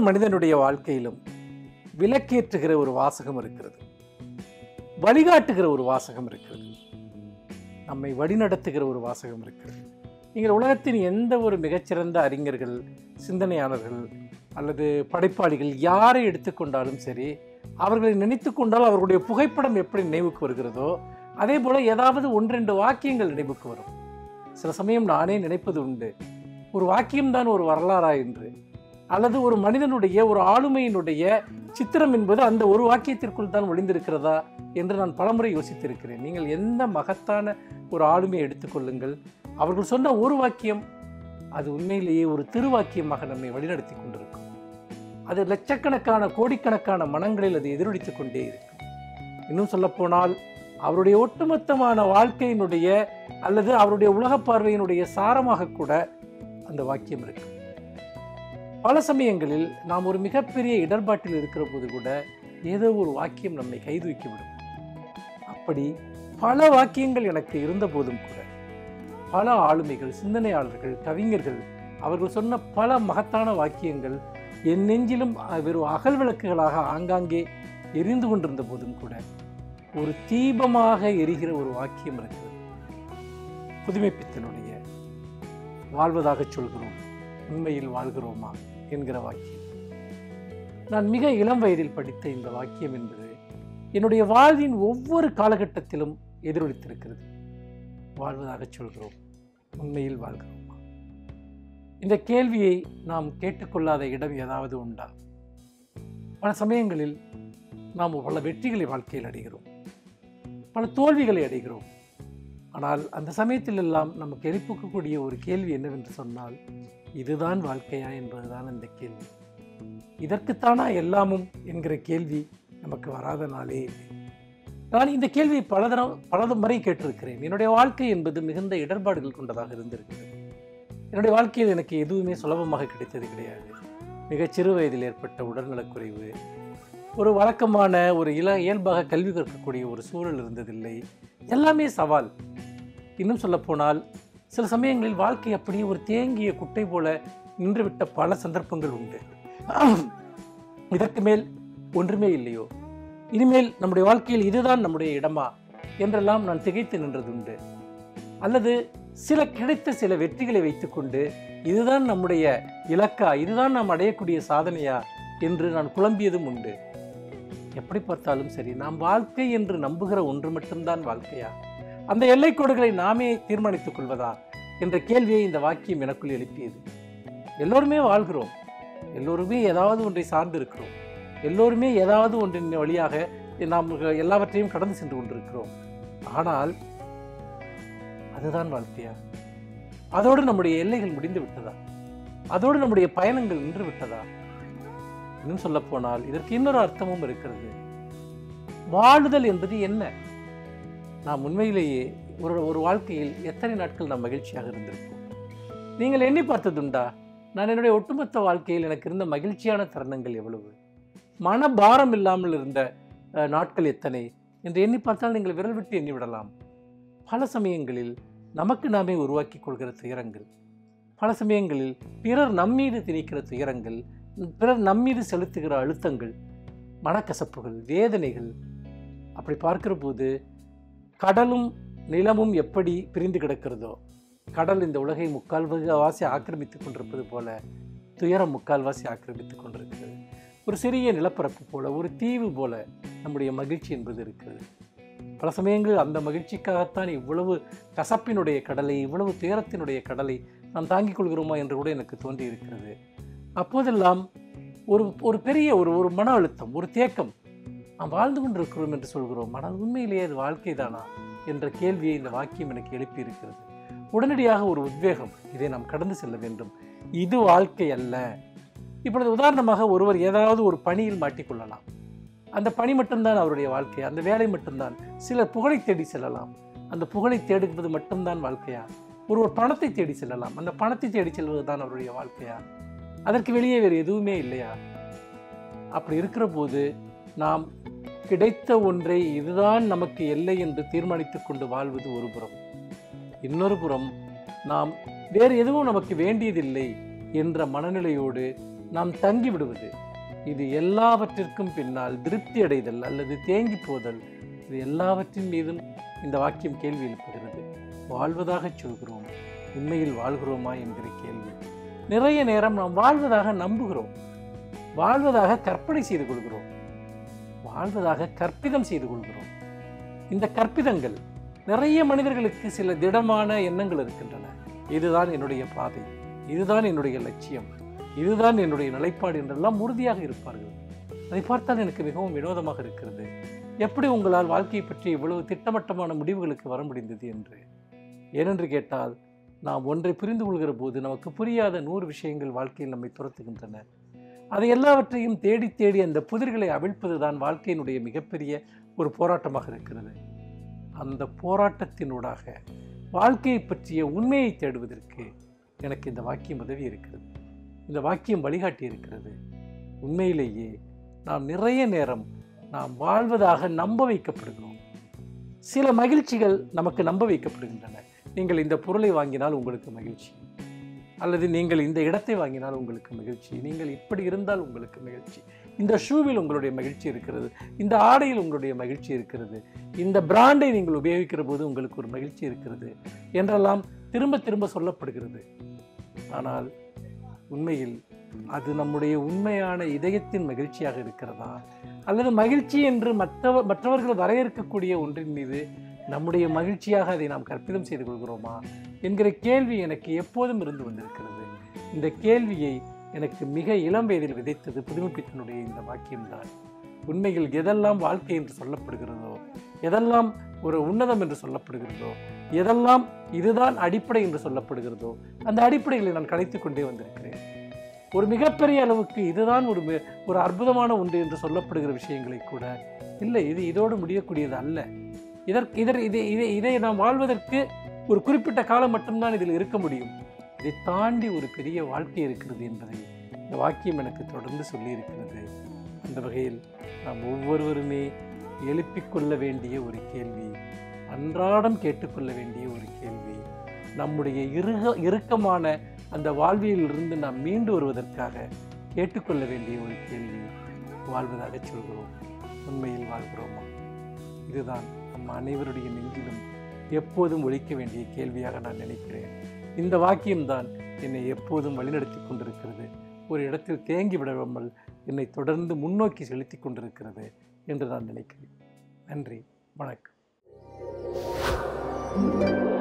மனிதனுடைய வாழ்க்கையிலும் விலக்கேற்றுகிற ஒரு வாசகம் இருக்கிறது வழிகாட்டுகிற ஒரு வாசகம் இருக்கிறது நம்மை வழிநடத்துகிற ஒரு வாசகம் இருக்கிறது நீங்கள் உலகத்தின் எந்த ஒரு மிகச்சிறந்த அறிஞர்கள் சிந்தனையாளர்கள் அல்லது படைப்பாளிகள் யாரை எடுத்துக்கொண்டாலும் சரி அவர்களை நினைத்து கொண்டால் அவர்களுடைய புகைப்படம் எப்படி நினைவுக்கு வருகிறதோ அதே போல ஏதாவது ஒன்றெண்டு வாக்கியங்கள் நினைவுக்கு வரும் சில சமயம் நானே நினைப்பது உண்டு ஒரு வாக்கியம்தான் ஒரு வரலாறா என்று அல்லது ஒரு மனிதனுடைய ஒரு ஆளுமையினுடைய சித்திரம் என்பது அந்த ஒரு வாக்கியத்திற்குள் தான் ஒளிந்திருக்கிறதா என்று நான் பலமுறை யோசித்திருக்கிறேன் நீங்கள் எந்த மகத்தான ஒரு ஆளுமையை எடுத்துக்கொள்ளுங்கள் அவர்கள் சொன்ன ஒரு வாக்கியம் அது உண்மையிலேயே ஒரு திருவாக்கியமாக நம்மை வழிநடத்தி கொண்டிருக்கும் அது லட்சக்கணக்கான கோடிக்கணக்கான மனங்களில் அது எதிரொலித்துக் கொண்டே இருக்கும் இன்னும் சொல்லப்போனால் அவருடைய ஒட்டுமொத்தமான வாழ்க்கையினுடைய அல்லது அவருடைய உலகப் பார்வையினுடைய சாரமாக கூட அந்த வாக்கியம் இருக்கு பல சமயங்களில் நாம் ஒரு மிகப்பெரிய இடர்பாட்டில் இருக்கிற போது கூட ஏதோ ஒரு வாக்கியம் நம்மை கைதூக்கிவிடும் அப்படி பல வாக்கியங்கள் எனக்கு இருந்த போதும் கூட பல ஆளுமைகள் சிந்தனையாளர்கள் கவிஞர்கள் அவர்கள் சொன்ன பல மகத்தான வாக்கியங்கள் என் நெஞ்சிலும் வெறும் அகல் விளக்குகளாக ஆங்காங்கே எரிந்து கொண்டிருந்த போதும் கூட ஒரு தீபமாக எரிகிற ஒரு வாக்கியம் இருக்கிறது புதுமைப்பித்தனுடைய வாழ்வதாக சொல்கிறோம் உண்மையில் வாழ்கிறோமா என்கிற வாக்கியம் நான் மிக இளம் வயதில் படித்த இந்த வாக்கியம் என்பது என்னுடைய வாழ்வின் ஒவ்வொரு காலகட்டத்திலும் எதிரொலித்திருக்கிறது வாழ்வதாக சொல்கிறோம் உண்மையில் வாழ்கிறோமா இந்த கேள்வியை நாம் கேட்டுக்கொள்ளாத இடம் ஏதாவது உண்டா பல சமயங்களில் நாம் பல வெற்றிகளை வாழ்க்கையில் அடைகிறோம் பல தோல்விகளை அடைகிறோம் ஆனால் அந்த சமயத்தில் எல்லாம் நமக்கு எழுப்புக்கக்கூடிய ஒரு கேள்வி என்னவென்று சொன்னால் இதுதான் வாழ்க்கையா என்பதுதான் அந்த கேள்வி இதற்குத்தானா எல்லாமும் என்கிற கேள்வி நமக்கு வராத நாளே இல்லை நான் இந்த கேள்வியை பலதரம் பலது முறை கேட்டிருக்கிறேன் என்னுடைய வாழ்க்கை என்பது மிகுந்த இடர்பாடுகள் கொண்டதாக இருந்திருக்கிறது என்னுடைய வாழ்க்கையில் எனக்கு எதுவுமே சுலபமாக கிடைத்தது கிடையாது மிகச் சிறு வயதில் ஏற்பட்ட உடல்நலக்குறைவு ஒரு வழக்கமான ஒரு இல இயல்பாக கல்வி கற்கக்கூடிய ஒரு சூழல் இருந்ததில்லை எல்லாமே சவால் இன்னும் சொல்லப்போனால் சில சமயங்களில் வாழ்க்கை அப்படியே ஒரு தேங்கிய குட்டை போல நின்றுவிட்ட பல சந்தர்ப்பங்கள் உண்டு இதற்கு மேல் ஒன்றுமே இல்லையோ இனிமேல் நம்முடைய வாழ்க்கையில் இதுதான் நம்முடைய இடமா என்றெல்லாம் நான் திகைத்து நின்றதுண்டு அல்லது சில கிடைத்த சில வெற்றிகளை வைத்துக்கொண்டு இதுதான் நம்முடைய இலக்கா இதுதான் நாம் அடையக்கூடிய சாதனையா என்று நான் குழம்பியதும் உண்டு எப்படி பார்த்தாலும் சரி நாம் வாழ்க்கை என்று நம்புகிற ஒன்று மட்டும்தான் வாழ்க்கையா அந்த எல்லைக்கோடுகளை நாமே தீர்மானித்துக் கொள்வதா என்ற கேள்வியை இந்த வாக்கியம் எனக்குள் எழுப்பியது எல்லோருமே வாழ்கிறோம் எல்லோருமே ஏதாவது ஒன்றை சார்ந்து இருக்கிறோம் எல்லோருமே ஏதாவது ஒன்றின் வழியாக நாம் எல்லாவற்றையும் கடந்து சென்று கொண்டிருக்கிறோம் ஆனால் அதுதான் வாழ்க்கையா அதோடு நம்முடைய எல்லைகள் முடிந்து விட்டதா அதோடு நம்முடைய பயணங்கள் நின்று விட்டதா இன்னும் சொல்ல போனால் இதற்கு இன்னொரு அர்த்தமும் இருக்கிறது வாழுதல் என்பது என்ன நாம் உண்மையிலேயே ஒரு ஒரு வாழ்க்கையில் எத்தனை நாட்கள் நாம் மகிழ்ச்சியாக இருந்திருப்போம் நீங்கள் எண்ணி பார்த்ததுண்டா நான் என்னுடைய ஒட்டுமொத்த வாழ்க்கையில் எனக்கு இருந்த மகிழ்ச்சியான தருணங்கள் எவ்வளவு மனபாரம் இல்லாமல் இருந்த அஹ், நாட்கள் எத்தனை என்று எண்ணி பார்த்தால் நீங்கள் விரல் விட்டு எண்ணி விடலாம் பல சமயங்களில் நமக்கு நாமே உருவாக்கி கொள்கிற துயரங்கள் பல சமயங்களில் பிறர் நம்மீது திணிக்கிற துயரங்கள் பிறர் நம்மீது செலுத்துகிற அழுத்தங்கள் மனக்கசப்புகள் வேதனைகள் அப்படி பார்க்கிற போது கடலும் நிலமும் எப்படி பிரிந்து கிடக்கிறதோ கடல் இந்த உலகை முக்கால்வாசி ஆக்கிரமித்துக் கொண்டிருப்பது போல துயரம் முக்கால்வாசி ஆக்கிரமித்துக் கொண்டிருக்கிறது ஒரு சிறிய நிலப்பரப்பு போல ஒரு தீவு போல நம்முடைய மகிழ்ச்சி என்பது இருக்கிறது பல சமயங்களில் அந்த மகிழ்ச்சிக்காகத்தான் இவ்வளவு கசப்பினுடைய கடலை இவ்வளவு துயரத்தினுடைய கடலை நாம் தாங்கிக் கொள்கிறோமா என்று கூட எனக்கு தோன்றி இருக்கிறது அப்போதெல்லாம் ஒரு ஒரு பெரிய ஒரு ஒரு மன அழுத்தம் ஒரு தேக்கம் நாம் வாழ்ந்து கொண்டிருக்கிறோம் என்று சொல்கிறோம் ஆனால் உண்மையிலேயே அது வாழ்க்கை தானா என்ற கேள்வியை இந்த வாக்கியம் எனக்கு எழுப்பி இருக்கிறது உடனடியாக ஒரு உத்வேகம் இதை நாம் கடந்து செல்ல வேண்டும் இது வாழ்க்கை அல்ல இப்பொழுது உதாரணமாக ஒருவர் ஏதாவது ஒரு பணியில் மாட்டிக்கொள்ளலாம் அந்த பணி மட்டும்தான் அவருடைய வாழ்க்கை அந்த வேலை மட்டும்தான் சிலர் புகழை தேடி செல்லலாம் அந்த புகழை தேடுவது மட்டும்தான் வாழ்க்கையா ஒருவர் பணத்தை தேடி செல்லலாம் அந்த பணத்தை தேடி செல்வது தான் அவருடைய வாழ்க்கையா அதற்கு வெளியே வேறு எதுவுமே இல்லையா அப்படி இருக்கிற போது நாம் கிடைத்த ஒன்றை இதுதான் நமக்கு எல்லை என்று தீர்மானித்துக் கொண்டு வாழ்வது ஒரு புறம் இன்னொரு புறம் நாம் வேறு எதுவும் நமக்கு வேண்டியதில்லை என்ற மனநிலையோடு நாம் தங்கி விடுவது இது எல்லாவற்றிற்கும் பின்னால் திருப்தி அடைதல் அல்லது தேங்கி போதல் இது எல்லாவற்றின் மீதும் இந்த வாக்கியம் கேள்வி எழுப்புகிறது வாழ்வதாக சொல்கிறோம் உண்மையில் வாழ்கிறோமா என்கிற கேள்வி நிறைய நேரம் நாம் வாழ்வதாக நம்புகிறோம் வாழ்வதாக கற்பனை செய்து கொள்கிறோம் வாழ்வதாக கற்பிதம் செய்து கொள்கிறோம் இந்த கற்பிதங்கள் நிறைய மனிதர்களுக்கு சில திடமான எண்ணங்கள் இருக்கின்றன இதுதான் என்னுடைய பாதை இதுதான் என்னுடைய லட்சியம் இதுதான் என்னுடைய நிலைப்பாடு என்றெல்லாம் உறுதியாக இருப்பார்கள் அதை பார்த்தால் எனக்கு மிகவும் வினோதமாக இருக்கிறது எப்படி உங்களால் வாழ்க்கையை பற்றி இவ்வளவு திட்டமட்டமான முடிவுகளுக்கு வர முடிந்தது என்று ஏனென்று கேட்டால் நாம் ஒன்றை புரிந்து கொள்கிற போது நமக்கு புரியாத நூறு விஷயங்கள் வாழ்க்கையில் நம்மை துரத்துகின்றன அதை எல்லாவற்றையும் தேடி தேடி அந்த புதிர்களை அவிழ்ப்பது தான் வாழ்க்கையினுடைய மிகப்பெரிய ஒரு போராட்டமாக இருக்கிறது அந்த போராட்டத்தினூடாக வாழ்க்கையை பற்றிய உண்மையை தேடுவதற்கு எனக்கு இந்த வாக்கியம் உதவி இருக்கிறது இந்த வாக்கியம் வழிகாட்டி இருக்கிறது உண்மையிலேயே நாம் நிறைய நேரம் நாம் வாழ்வதாக நம்ப வைக்கப்படுகிறோம் சில மகிழ்ச்சிகள் நமக்கு நம்ப வைக்கப்படுகின்றன நீங்கள் இந்த பொருளை வாங்கினால் உங்களுக்கு மகிழ்ச்சி அல்லது நீங்கள் இந்த இடத்தை வாங்கினால் உங்களுக்கு மகிழ்ச்சி நீங்கள் இப்படி இருந்தால் உங்களுக்கு மகிழ்ச்சி இந்த ஷூவில் உங்களுடைய மகிழ்ச்சி இருக்கிறது இந்த ஆடையில் உங்களுடைய மகிழ்ச்சி இருக்கிறது இந்த பிராண்டை நீங்கள் உபயோகிக்கிற போது உங்களுக்கு ஒரு மகிழ்ச்சி இருக்கிறது என்றெல்லாம் திரும்ப திரும்ப சொல்லப்படுகிறது ஆனால் உண்மையில் அது நம்முடைய உண்மையான இதயத்தின் மகிழ்ச்சியாக இருக்கிறதா அல்லது மகிழ்ச்சி என்று மற்றவ மற்றவர்கள் வரையறுக்கக்கூடிய ஒன்றின் மீது நம்முடைய மகிழ்ச்சியாக அதை நாம் கற்பிதம் செய்து கொள்கிறோமா என்கிற கேள்வி எனக்கு எப்போதும் இருந்து வந்திருக்கிறது இந்த கேள்வியை எனக்கு மிக இளம் வயதில் விதைத்தது புதுமைப்பித்தனுடைய இந்த வாக்கியம்தான் உண்மையில் எதெல்லாம் வாழ்க்கை என்று சொல்லப்படுகிறதோ எதெல்லாம் ஒரு உன்னதம் என்று சொல்லப்படுகிறதோ எதெல்லாம் இதுதான் அடிப்படை என்று சொல்லப்படுகிறதோ அந்த அடிப்படைகளை நான் கலைத்து கொண்டே வந்திருக்கிறேன் ஒரு மிகப்பெரிய அளவுக்கு இதுதான் ஒரு மி- ஒரு அற்புதமான ஒன்று என்று சொல்லப்படுகிற விஷயங்களை கூட இல்லை இது இதோடு முடியக்கூடியது அல்ல இதற்கு இதர் இதை இதை இதை நாம் வாழ்வதற்கு ஒரு குறிப்பிட்ட காலம் மட்டும்தான் இதில் இருக்க முடியும் இதை தாண்டி ஒரு பெரிய வாழ்க்கை இருக்கிறது என்பதை இந்த வாக்கியம் எனக்கு தொடர்ந்து சொல்லியிருக்கிறது அந்த வகையில் நாம் ஒவ்வொருவருமே எழுப்பிக் கொள்ள வேண்டிய ஒரு கேள்வி அன்றாடம் கேட்டுக்கொள்ள வேண்டிய ஒரு கேள்வி நம்முடைய இறுக இறுக்கமான அந்த வாழ்வியலிருந்து நாம் மீண்டு வருவதற்காக கேட்டுக்கொள்ள வேண்டிய ஒரு கேள்வி வாழ்வதாக சொல்கிறோம் உண்மையில் வாழ்கிறோமா இதுதான் நம் அனைவருடைய நெஞ்சிலும் எப்போதும் ஒழிக்க வேண்டிய கேள்வியாக நான் நினைக்கிறேன் இந்த வாக்கியம்தான் என்னை எப்போதும் வழிநடத்தி கொண்டிருக்கிறது ஒரு இடத்தில் தேங்கி விடாமல் என்னை தொடர்ந்து முன்னோக்கி செலுத்தி கொண்டிருக்கிறது என்று நான் நினைக்கிறேன் நன்றி வணக்கம்